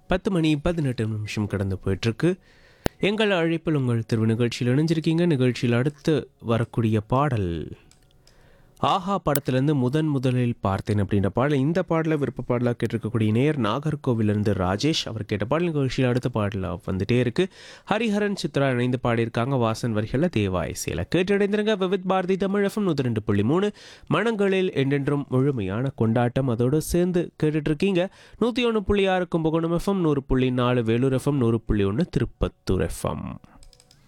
பத்து மணி பதினெட்டு நிமிஷம் கடந்து போயிட்டுருக்கு எங்கள் அழைப்பில் உங்கள் திருவு நிகழ்ச்சியில் இணைஞ்சிருக்கீங்க நிகழ்ச்சியில் அடுத்து வரக்கூடிய பாடல் ஆஹா படத்திலேருந்து முதன் முதலில் பார்த்தேன் அப்படின்ற பாடல் இந்த பாடலை விருப்ப பாடலாக கேட்டிருக்கக்கூடிய நேர் நாகர்கோவிலிருந்து ராஜேஷ் அவர் கேட்ட பாடல் நிகழ்ச்சியில் அடுத்த பாடலாக வந்துட்டே இருக்கு ஹரிஹரன் சித்ரா இணைந்து பாடியிருக்காங்க வாசன் வரிகளில் தேவா இசையில் கேட்டடைந்திருங்க விவித் பாரதி தமிழ் எஃப்எம் நூற்றி ரெண்டு புள்ளி மூணு மனங்களில் என்றென்றும் முழுமையான கொண்டாட்டம் அதோடு சேர்ந்து கேட்டுட்டு இருக்கீங்க நூற்றி ஒன்று புள்ளி ஆறு கும்பகோணம் எஃப்எம் நூறு புள்ளி நாலு வேலூர் எஃப்எம் நூறு புள்ளி ஒன்று திருப்பத்தூர் எஃப்எம்